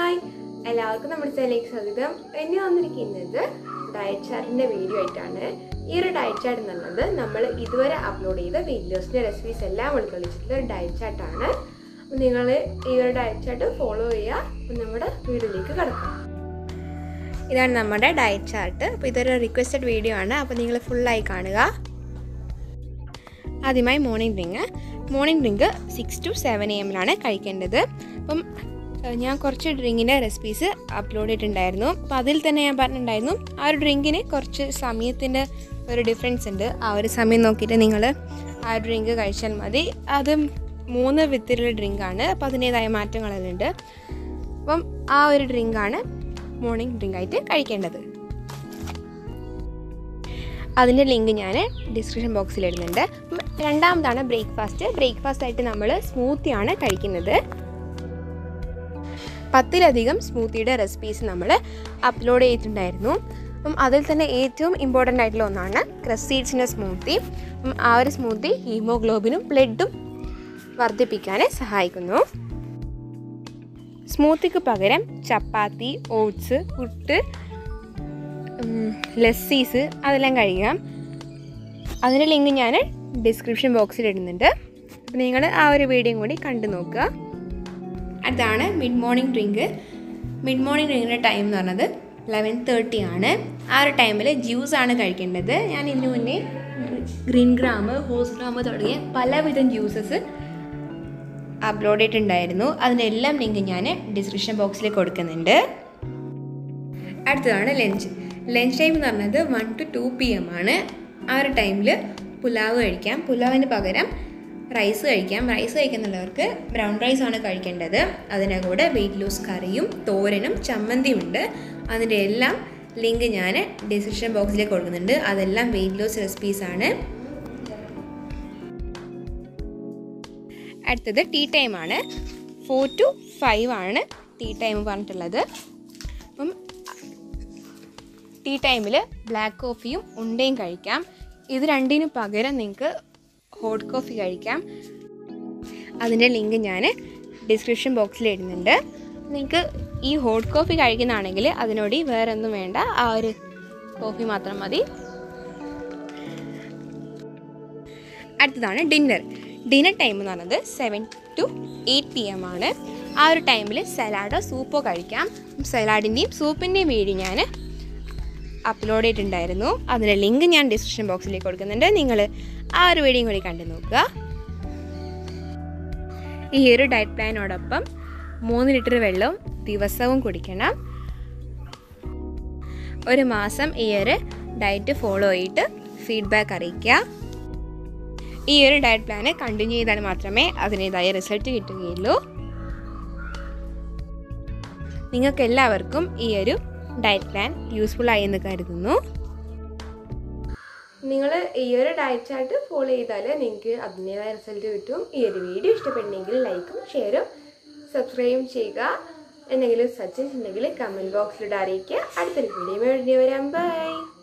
hi എല്ലാവർക്കും നമ്മുടെ ചാനലിലേക്ക് സ്വാഗതം എന്നെ വന്നിരിക്കുന്നത് ഡയറ്റ് ചാർട്ടിന്റെ വീഡിയോ ആയിട്ടാണ് ഈ ഒരു ഡയറ്റ് ചാർട്ട് എന്നുള്ളത് നമ്മൾ ഇതുവരെ അപ്ലോഡ് ചെയ്ത വീഡിയോസിന്റെ റെസിപ്പീസ് എല്ലാം ഉൾക്കൊള്ളിച്ചിട്ടുള്ള ഒരു ഡയറ്റ് ചാർട്ടാണ് അപ്പോൾ നിങ്ങൾ ഈ ഒരു ഡയറ്റ് ചാർട്ട് ഫോളോ ചെയ്യുക അപ്പോൾ നമ്മുടെ വീഡിയോയിലേക്ക് കിടക്കാം ഇതാണ് നമ്മുടെ ഡയറ്റ് ചാർട്ട് അപ്പോൾ ഇതൊരു റിക്വസ്റ്റഡ് വീഡിയോ ആണ് അപ്പോൾ നിങ്ങൾ ഫുള്ളായി കാണുക ആദ്യമായി morning drink morning drink six to seven A എമ്മിലാണ് കഴിക്കേണ്ടത് അപ്പം ഏഹ്, ഞാൻ കുറച്ച് ഡ്രിങ്കിൻ്റെ റെസിപ്പീസ് അപ്ലോഡ് ചെയ്തിട്ടുണ്ടായിരുന്നു അപ്പോൾ അതിൽ തന്നെ ഞാൻ പറഞ്ഞിട്ടുണ്ടായിരുന്നു ആ ഒരു ഡ്രിങ്കിന് കുറച്ച് സമയത്തിൻ്റെ ഒരു ഡിഫറൻസ് ഉണ്ട് ആ ഒരു സമയം നോക്കിയിട്ട് നിങ്ങൾ ആ ഡ്രിങ്ക് കഴിച്ചാൽ മതി അത് മൂന്ന് വിത്തിലുള്ള ഡ്രിങ്കാണ് അപ്പോൾ അതിൻ്റേതായ മാറ്റങ്ങളെല്ലാം ഉണ്ട് അപ്പം ആ ഒരു ഡ്രിങ്കാണ് മോർണിംഗ് ഡ്രിങ്കായിട്ട് കഴിക്കേണ്ടത് അതിൻ്റെ ലിങ്ക് ഞാൻ ഡിസ്ക്രിപ്ഷൻ ബോക്സിൽ ഇടുന്നുണ്ട് അപ്പം രണ്ടാമതാണ് ബ്രേക്ക്ഫാസ്റ്റ് ബ്രേക്ക്ഫാസ്റ്റ് ആയിട്ട് നമ്മൾ സ്മൂത്തിയാണ് കഴിക്കുന്നത് പത്തിലധികം സ്മൂത്തിയുടെ റെസിപ്പീസ് നമ്മൾ അപ്ലോഡ് ചെയ്തിട്ടുണ്ടായിരുന്നു അപ്പം അതിൽ തന്നെ ഏറ്റവും ഇമ്പോർട്ടൻ്റ് ആയിട്ടുള്ള ഒന്നാണ് ക്രസീഡ്സിൻ്റെ സ്മൂത്തി അപ്പം ആ ഒരു സ്മൂത്തി ഹീമോഗ്ലോബിനും ബ്ലഡും വർദ്ധിപ്പിക്കാൻ സഹായിക്കുന്നു സ്മൂത്തിക്ക് പകരം ചപ്പാത്തി ഓട്സ് പുട്ട് ലസ്സീസ് അതെല്ലാം കഴിക്കാം അതിൻ്റെ ലിങ്ക് ഞാൻ ഡിസ്ക്രിപ്ഷൻ ബോക്സിൽ ഇടുന്നുണ്ട് അപ്പോൾ നിങ്ങൾ ആ ഒരു വീഡിയോ കൂടി കണ്ടു നോക്കുക അടുത്താണ് mid morning drink mid morning ഡ്രിങ്കിൻ്റെ ടൈം എന്ന് പറഞ്ഞത് ലെവൻ തേർട്ടി ആണ് ആ ഒരു ടൈമിൽ ജ്യൂസാണ് കഴിക്കേണ്ടത് ഞാൻ ഇതിനു മുന്നേ ഗ്രീൻ ഗ്രാം ഹോസ് ഗ്രാം തുടങ്ങിയ പലവിധം ജ്യൂസസ് അപ്ലോഡ് ചെയ്തിട്ടുണ്ടായിരുന്നു അതിനെല്ലാം ലിങ്ക് ഞാൻ ഡിസ്ക്രിപ്ഷൻ ബോക്സിൽ കൊടുക്കുന്നുണ്ട് അടുത്തതാണ് ലഞ്ച് ലഞ്ച് ടൈം എന്ന് പറഞ്ഞത് one to two P M ആണ് ആ ഒരു ടൈമിൽ പുലാവ് കഴിക്കാം പുലാവിന് പകരം റൈസ് കഴിക്കാം റൈസ് കഴിക്കുന്നുള്ളവർക്ക് ബ്രൗൺ റൈസ് ആണ് കഴിക്കേണ്ടത് അതിൻ്റെ കൂടെ വെയിറ്റ് ലൂസ് കറിയും തോരനും ചമ്മന്തിയും ഉണ്ട് അതിൻ്റെ എല്ലാം ലിങ്ക് ഞാൻ ഡിസ്ക്രിപ്ഷൻ ബോക്സിലേക്ക് കൊടുക്കുന്നുണ്ട് അതെല്ലാം വെയിറ്റ് ലോസ് റെസിപ്പീസാണ് അടുത്തത് ടീ ടൈമാണ് ഫോർ ടു ഫൈവ് ആണ് ടീ ടൈം പറഞ്ഞിട്ടുള്ളത് അപ്പം ടീ ടൈമിൽ ബ്ലാക്ക് കോഫിയും ഉണ്ടയും കഴിക്കാം ഇത് രണ്ടിനും പകരം നിങ്ങൾക്ക് ഹോട്ട് കോഫി കഴിക്കാം അതിൻ്റെ ലിങ്ക് ഞാൻ ഡിസ്ക്രിപ്ഷൻ ബോക്സിൽ ഇടുന്നുണ്ട് നിങ്ങൾക്ക് ഈ ഹോട്ട് കോഫി കഴിക്കുന്നതാണെങ്കിൽ അതിനോട് വേറെ ഒന്നും വേണ്ട ആ ഒരു കോഫി മാത്രം മതി അടുത്തതാണ് ഡിന്നർ ഡിന്നർ ടൈം എന്ന് പറയുന്നത് seven to eight P M ആണ് ആ ഒരു ടൈമിൽ സലാഡോ സൂപ്പോ കഴിക്കാം സലാഡിൻ്റെയും സൂപ്പിൻ്റെയും വീഡിയോ ഞാൻ അപ്ലോഡ് ചെയ്തിട്ടുണ്ടായിരുന്നു അതിൻ്റെ ലിങ്ക് ഞാൻ ഡിസ്ക്രിപ്ഷൻ ബോക്സിലേക്ക് കൊടുക്കുന്നുണ്ട് നിങ്ങൾ ആ ഒരു വീഡിയോ കൂടി കണ്ടു നോക്കുക ഈ ഒരു ഡയറ്റ് പ്ലാനോടൊപ്പം മൂന്ന് ലിറ്റർ വെള്ളം ദിവസവും കുടിക്കണം ഒരു മാസം ഈ ഒരു ഡയറ്റ് ഫോളോ ചെയ്തിട്ട് ഫീഡ്ബാക്ക് അറിയിക്കുക ഈ ഒരു ഡയറ്റ് പ്ലാന് കണ്ടിന്യൂ ചെയ്താൽ മാത്രമേ അതിൻ്റെതായ റിസൾട്ട് കിട്ടുകയുള്ളൂ നിങ്ങൾക്ക് എല്ലാവർക്കും ഈ ഒരു ഡയറ്റ് പ്ലാൻ യൂസ്ഫുൾ ആയി എന്ന് കരുതുന്നു നിങ്ങൾ ഈ ഒരു ഡയറ്റ് ചാർട്ട് ഫോളോ ചെയ്താൽ നിങ്ങൾക്ക് അതിൻ്റെതായ റിസൾട്ട് കിട്ടും ഈ ഒരു വീഡിയോ ഇഷ്ടപ്പെട്ടെങ്കിൽ ലൈക്കും ഷെയറും സബ്സ്ക്രൈബും ചെയ്യുക എന്തെങ്കിലും സജഷൻസ് ഉണ്ടെങ്കിൽ കമൻറ്റ് ബോക്സിലൂടെ അറിയിക്കുക അടുത്തൊരു വീഡിയോ വേണ്ടി വരാം ബൈ